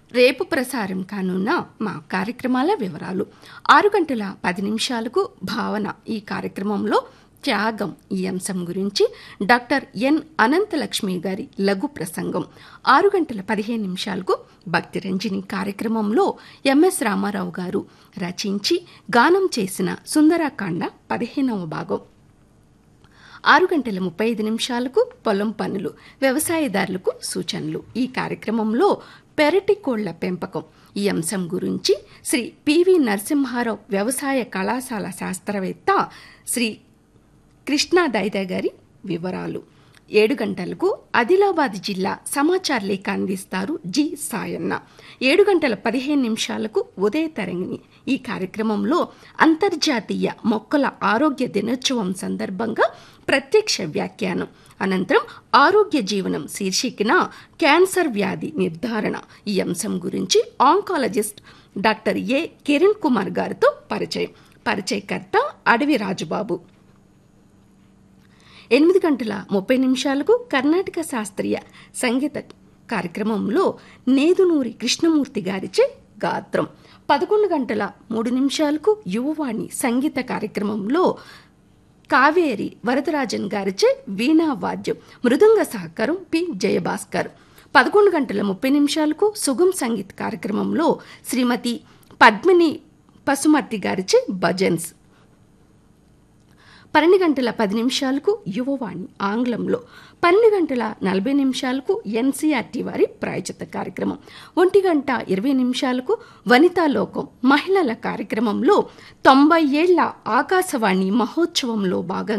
రేపు ప్రసారం కానున్న మా కార్యక్రమాల వివరాలు ఆరు గంటల పది నిమిషాలకు భావన ఈ కార్యక్రమంలో త్యాగం ఈ అంశం గురించి డాక్టర్ ఎన్ అనంతలక్ష్మి గారి లఘు ప్రసంగం ఆరు గంటల పదిహేను నిమిషాలకు భక్తి రంజని కార్యక్రమంలో ఎంఎస్ రామారావు గారు రచించి గానం చేసిన సుందరాకాండ పదిహేనవ భాగం ఆరు గంటల ముప్పై ఐదు నిమిషాలకు పొలం పనులు వ్యవసాయదారులకు సూచనలు ఈ కార్యక్రమంలో పెరటి కోళ్ల పెంపకం ఈ అంశం గురించి శ్రీ పివి నరసింహారావు వ్యవసాయ కళాశాల శాస్త్రవేత్త శ్రీ కృష్ణా దైద గారి వివరాలు ఏడు గంటలకు ఆదిలాబాద్ జిల్లా సమాచార లేఖ అందిస్తారు జి సాయన్న ఏడు గంటల పదిహేను నిమిషాలకు ఉదయ తరంగిణి ఈ కార్యక్రమంలో అంతర్జాతీయ మొక్కల ఆరోగ్య దినోత్సవం సందర్భంగా ప్రత్యక్ష వ్యాఖ్యానం అనంతరం ఆరోగ్య జీవనం శీర్షికన క్యాన్సర్ వ్యాధి నిర్ధారణ ఈ అంశం గురించి oncologist doctor A Kiran Kumar గారితో పరిచయం పరిచయకర్త అడవి రాజుబాబు ఎనిమిది గంటల ముప్పై నిమిషాలకు కర్ణాటక శాస్త్రీయ సంగీత కార్యక్రమంలో నేదునూరి కృష్ణమూర్తి గారిచే గాత్రం పదకొండు గంటల మూడు నిమిషాలకు యువవాణి సంగీత కార్యక్రమంలో కావేరి వరదరాజన్ గారిచే వీణా వాద్యం మృదంగ సహకారం పి జయభాస్కర్ పదకొండు గంటల ముప్పై నిమిషాలకు సుగం సంగీత్ కార్యక్రమంలో శ్రీమతి పద్మిని పసుమర్తి గారిచే భజన్స్ పన్నెండు గంటల పది నిమిషాలకు యువవాణి ఆంగ్లంలో పన్నెండు గంటల నలభై నిమిషాలకు ఎన్సీఆర్టీ వారి ప్రాయచిత కార్యక్రమం ఒంటి గంట ఇరవై నిమిషాలకు వనితా లోకం మహిళల కార్యక్రమంలో తొంభై ఏళ్ల ఆకాశవాణి మహోత్సవంలో భాగంగా